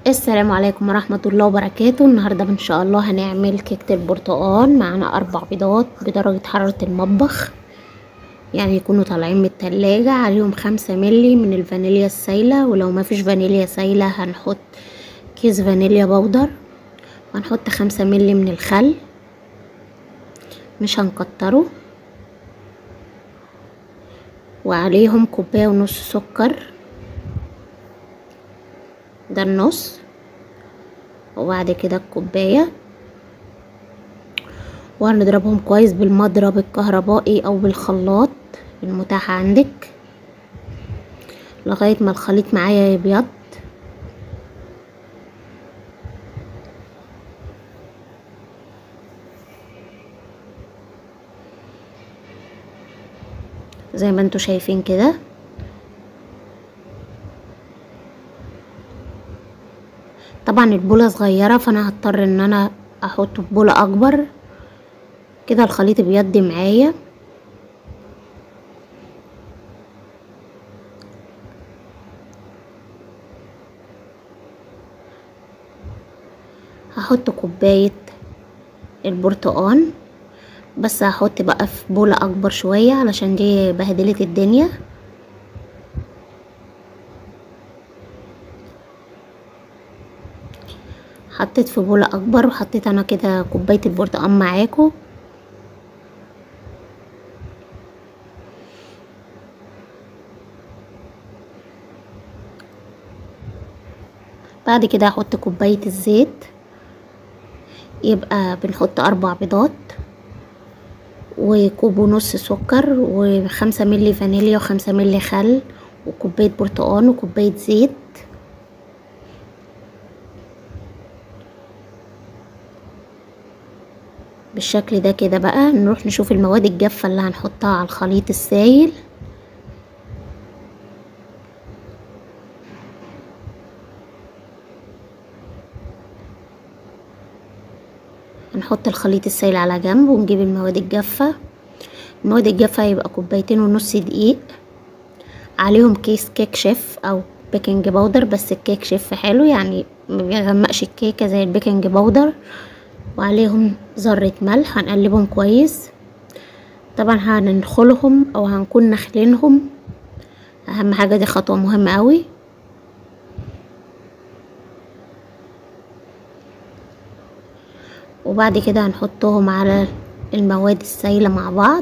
السلام عليكم ورحمة الله وبركاته النهاردة ان شاء الله هنعمل كيكة البرتقال معانا اربع بيضات بدرجة حرارة المطبخ يعني يكونوا طالعين من التلاجة عليهم خمسة ملي من الفانيليا السايلة ولو ما فيش فانيليا سايلة هنحط كيس فانيليا بودر وهنحط خمسة ملي من الخل مش هنكتره وعليهم كوباية ونص سكر ده النص وبعد كده الكوباية وهنضربهم كويس بالمضرب الكهربائي او بالخلاط المتاح عندك لغاية ما الخليط معايا يبيض زي ما انتوا شايفين كده طبعا البولة صغيرة فانا هضطر ان انا احطه في بولة اكبر كده الخليط بيدي معايا هحط كوباية البرتقان بس هحط بقى في بولة اكبر شوية علشان دي بهدلت الدنيا حطيت في بولة اكبر وحطيت انا كده كوباية البرتقال معاكم بعد كده هحط كوباية الزيت يبقى بنحط اربع بيضات وكوب ونص سكر وخمسة ملي فانيليا وخمسة ملي خل وكوباية برتقان وكوباية زيت بالشكل ده كده بقى نروح نشوف المواد الجافة اللي هنحطها على الخليط السايل هنحط الخليط السائل على جنب ونجيب المواد الجافة المواد الجافة هيبقى كوبايتين ونص دقيق عليهم كيس كيك شيف او بيكنج باودر بس الكيك شيف حلو يعني ما بيغمقش الكيكة زي البيكنج باودر وعليهم ذرة ملح هنقلبهم كويس طبعا هننخلهم او هنكون نخلينهم اهم حاجة دي خطوة مهمة اوي وبعد كده هنحطهم على المواد السائلة مع بعض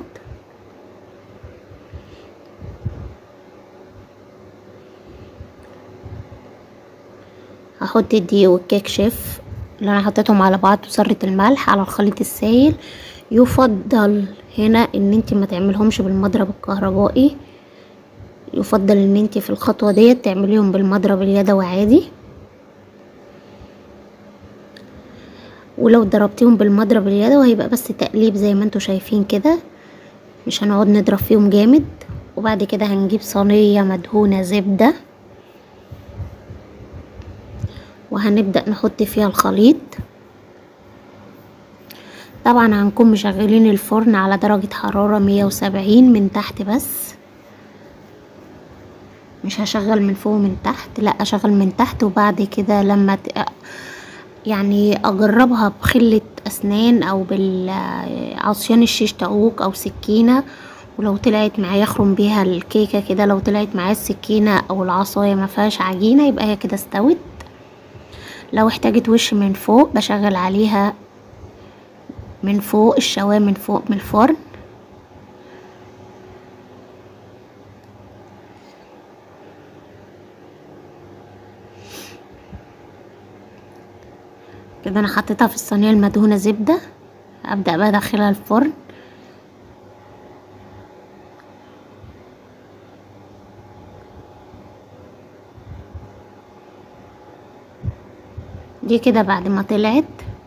هحط الدقيق والكيك شيف اللي انا حطيتهم على بعض وذرة الملح على الخليط السائل يفضل هنا ان انت ما تعملهمش بالمضرب الكهربائي يفضل ان انت في الخطوة ديت تعمليهم بالمضرب اليدوي عادي ولو ضربتيهم بالمضرب اليدوي هيبقى بس تقليب زي ما انتوا شايفين كده مش هنقعد نضرب فيهم جامد وبعد كده هنجيب صينية مدهونة زبدة وهنبدأ نحط فيها الخليط طبعا هنكون مشغلين الفرن على درجة حرارة مية وسبعين من تحت بس مش هشغل من فوق ومن تحت لا اشغل من تحت وبعد كده لما يعني اجربها بخلة اسنان او بالعصيان الشيش طاووق او سكينة ولو طلعت معايا اخرم بيها الكيكة كده لو طلعت معايا السكينة او العصاية ما فيهاش عجينة يبقى هي كده استوت لو احتاجت وش من فوق بشغل عليها من فوق الشوايه من فوق من الفرن كده انا حطيتها في الصينيه المدهونه زبده ابدا بقى ادخلها الفرن دي كده بعد ما طلعت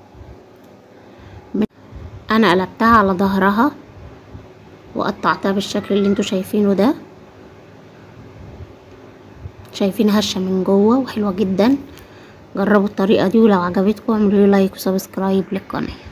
انا قلبتها على ظهرها وقطعتها بالشكل اللي انتوا شايفينه ده شايفين هشة من جوه وحلوة جدا جربوا الطريقة دي ولو عجبتكم اعملوا لايك وسبسكرايب للقناة